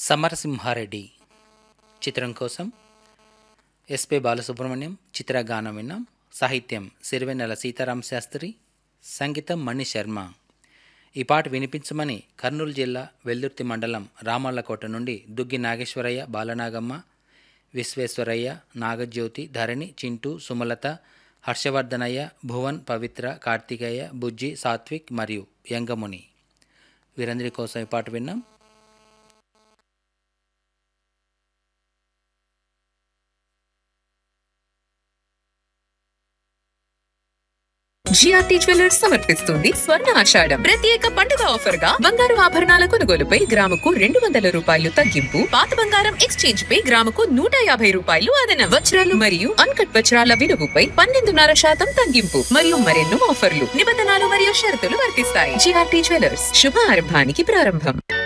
సమరసింహారెడ్డి చిత్రం కోసం ఎస్పి బాలసుబ్రహ్మణ్యం చిత్రగానం విన్నాం సాహిత్యం సిరివెన్నెల సీతారామ శాస్త్రి సంగీతం మణి శర్మ ఈ పాట వినిపించమని కర్నూలు జిల్లా వెల్దుర్తి మండలం రామల్లకోట నుండి దుగ్గి నాగేశ్వరయ్య బాలనాగమ్మ విశ్వేశ్వరయ్య నాగజ్యోతి ధరణి చింటూ సుమలత హర్షవర్ధనయ్య భువన్ పవిత్ర కార్తికేయ బుజ్జి సాత్విక్ మరియు యంగముని వీరందరి కోసం ఈ పాట విన్నాం జిఆర్టీ జ్యువెలర్స్ సమర్పిస్తుంది స్వర్ణ ఆషాఢం ప్రత్యేక పండుగ ఆఫర్ గా బంగారు ఆభరణాల కొనుగోలుపై గ్రాముకు రెండు వందల రూపాయలు తగ్గింపు పాత బంగారం ఎక్స్చేంజ్ పై గ్రాముకు నూట యాభై రూపాయలు అదన వజ్రాలు మరియు అన్కట్ వజ్రాల విలువపై పన్నెండున్నర శాతం తగ్గింపు మరియు మరెన్నో ఆఫర్లు నిబంధనలు మరియు షరతులు వర్తిస్తాయి జిఆర్టీ జ్యువెలర్స్ శుభ ఆరంభానికి ప్రారంభం